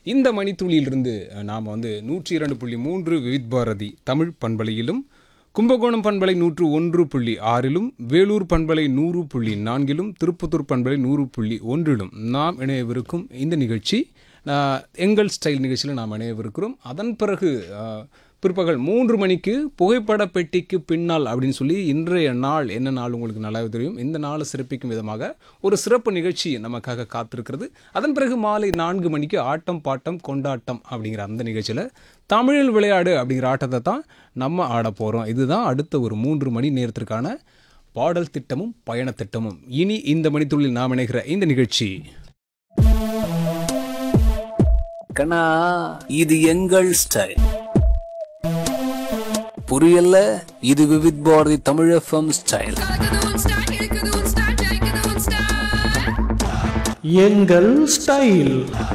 இந்த மணித்துளியிலிருந்து நாம் வந்து நூற்றி இரண்டு புள்ளி மூன்று விவித் பாரதி தமிழ் பண்பலையிலும் கும்பகோணம் பண்பலை நூற்று ஒன்று புள்ளி ஆறிலும் வேலூர் பண்பலை நூறு புள்ளி நான்கிலும் திருப்பத்தூர் பண்பலை நூறு புள்ளி ஒன்றிலும் நாம் இணையவிருக்கும் இந்த நிகழ்ச்சி ஆஹ், எங்கள் ஸ்டைல் நிகழ்ச்சியில் நாம் இணையவிருக்கிறோம் அதன் பிறகு ஆஹ், பிற்பகல் மூன்று மணிக்கு புகைப்பட பெட்டிக்கு பின்னால் அப்படின்னு சொல்லி இன்றைய நாள் என்ன நாள் உங்களுக்கு நல்லாவே தெரியும் இந்த நாளை சிறப்பிக்கும் விதமாக ஒரு சிறப்பு நிகழ்ச்சி நமக்காக காத்திருக்கிறது அதன் பிறகு மாலை நான்கு மணிக்கு ஆட்டம் பாட்டம் கொண்டாட்டம் அப்படிங்கிற அந்த நிகழ்ச்சியில் தமிழில் விளையாடு அப்படிங்கிற ஆட்டத்தை தான் நம்ம ஆட போகிறோம் இதுதான் அடுத்த ஒரு மூன்று மணி நேரத்திற்கான பாடல் திட்டமும் பயண திட்டமும் இனி இந்த மணித்துள்ளில் நாம் இணைகிற இந்த நிகழ்ச்சி கண்ணா இது எங்கள் ஸ்டைல் புரியல இது விவித் பாரதி தமிழ் எஃப்எம் ஸ்டைல் கலக்குது உன் ஸ்டைல் இழுக்குது உன் ஸ்டைல் ஜெயிக்குது உன் ஸ்டைல் எங்கள் ஸ்டைல்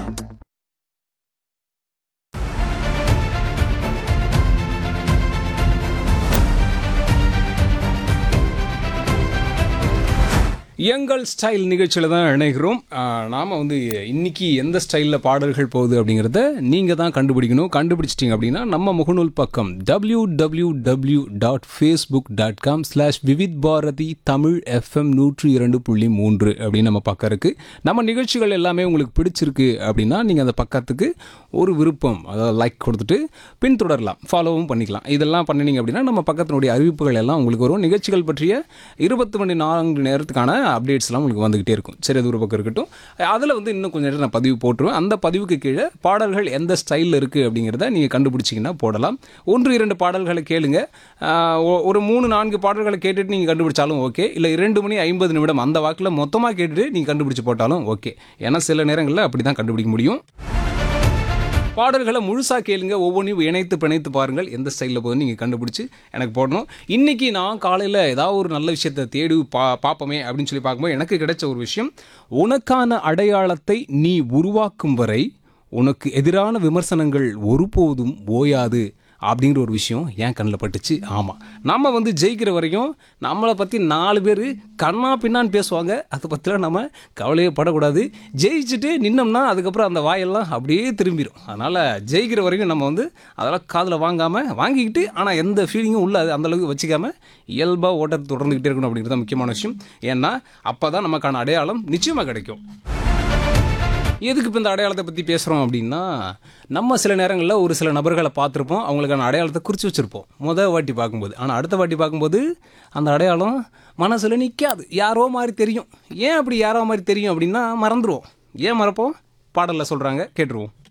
எங்கள் ஸ்டைல் நிகழ்ச்சியில் தான் இணைகிறோம் நாம் வந்து இன்னைக்கு எந்த ஸ்டைலில் பாடல்கள் போகுது அப்படிங்கிறத நீங்கள் தான் கண்டுபிடிக்கணும் கண்டுபிடிச்சிட்டிங்க அப்படின்னா நம்ம முகநூல் பக்கம் W W W dot Facebook dot com slash Vividh Bharati Tamil FM நூற்றி இரண்டு புள்ளி மூன்று அப்படின்னு நம்ம பக்கம் இருக்குது நம்ம நிகழ்ச்சிகள் எல்லாமே உங்களுக்கு பிடிச்சிருக்கு அப்படின்னா நீங்கள் அந்த பக்கத்துக்கு ஒரு விருப்பம் அதாவது லைக் கொடுத்துட்டு பின்தொடரலாம் ஃபாலோவும் பண்ணிக்கலாம் இதெல்லாம் பண்ணினீங்க அப்படின்னா நம்ம பக்கத்தினுடைய அறிவிப்புகள் எல்லாம் உங்களுக்கு வரும் நிகழ்ச்சிகள் பற்றிய இருபத்தி மணி நான்கு நேரத்துக்கான அப்டேட்ஸ்லாம் உங்களுக்கு வந்துக்கிட்டே இருக்கும் சரி அது ஒரு பக்கம் இருக்கட்டும் அதில் வந்து இன்னும் கொஞ்சம் நேரம் நான் பதிவு போட்டுருவேன் அந்த பதிவுக்கு கீழே பாடல்கள் எந்த ஸ்டைலில் இருக்குது அப்படிங்கிறத நீங்கள் கண்டுபிடிச்சிங்கன்னா போடலாம் ஒன்று இரண்டு பாடல்களை கேளுங்க ஆஹ் ஒ- ஒரு மூணு நான்கு பாடல்களை கேட்டுட்டு நீங்கள் கண்டுபிடிச்சாலும் ஓகே இல்லை இரண்டு மணி ஐம்பது நிமிடம் அந்த வாக்கில் மொத்தமாக கேட்டுட்டு நீங்கள் கண்டுபிடிச்சு போட்டாலும் ஓகே ஏன்னா சில நேரங்களில் அப்படி தான் கண்டுபிடிக்க முடியும் பாடல்களை முழுசாக கேளுங்க ஒவ்வொன்றையும் இணைத்து பிணைத்து பாருங்கள் எந்த ஸ்டைலில் போகுதுன்னு நீங்கள் கண்டுபிடிச்சி எனக்கு போடணும் இன்றைக்கி நான் காலையில் ஏதாவது ஒரு நல்ல விஷயத்தை தேடி பா பார்ப்போமே அப்படின்னு சொல்லி பார்க்கும்போது எனக்கு கிடைச்ச ஒரு விஷயம் உனக்கான அடையாளத்தை நீ உருவாக்கும் வரை உனக்கு எதிரான விமர்சனங்கள் ஒருபோதும் ஓயாது அப்படிங்கிற ஒரு விஷயம் என் கண்ணில் பட்டுச்சு ஆமாம் நம்ம வந்து ஜெயிக்கிற வரைக்கும் நம்மளை பற்றி நாலு பேர் கண்ணா பின்னான்னு பேசுவாங்க அதை பற்றிலாம் நம்ம கவலையே படக்கூடாது ஜெயிச்சுட்டு நின்னோம்னா அதுக்கப்புறம் அந்த வாயெல்லாம் அப்படியே திரும்பிடும் அதனால் ஜெயிக்கிற வரைக்கும் நம்ம வந்து அதெல்லாம் காதில் வாங்காமல் வாங்கிக்கிட்டு ஆனால் எந்த ஃபீலிங்கும் உள்ள அது அந்தளவுக்கு வச்சுக்காம இயல்பாக ஓட்டத்தை தொடர்ந்துக்கிட்டே இருக்கணும் அப்படிங்கிறது தான் முக்கியமான விஷயம் ஏன்னா அப்போ தான் நமக்கான அடையாளம் நிச்சயமாக கிடைக்கும் எதுக்கு இப்போ இந்த அடையாளத்தை பற்றி பேசுகிறோம் அப்படின்னா நம்ம சில நேரங்களில் ஒரு சில நபர்களை பார்த்துருப்போம் அவங்களுக்கான அடையாளத்தை குறித்து வச்சுருப்போம் முதல் வாட்டி பார்க்கும்போது ஆனால் அடுத்த வாட்டி பார்க்கும்போது அந்த அடையாளம் மனசில் நிற்காது யாரோ மாதிரி தெரியும் ஏன் அப்படி யாரோ மாதிரி தெரியும் அப்படின்னா மறந்துடுவோம் ஏன் மறப்போம் பாடலில் சொல்கிறாங்க கேட்டுருவோம்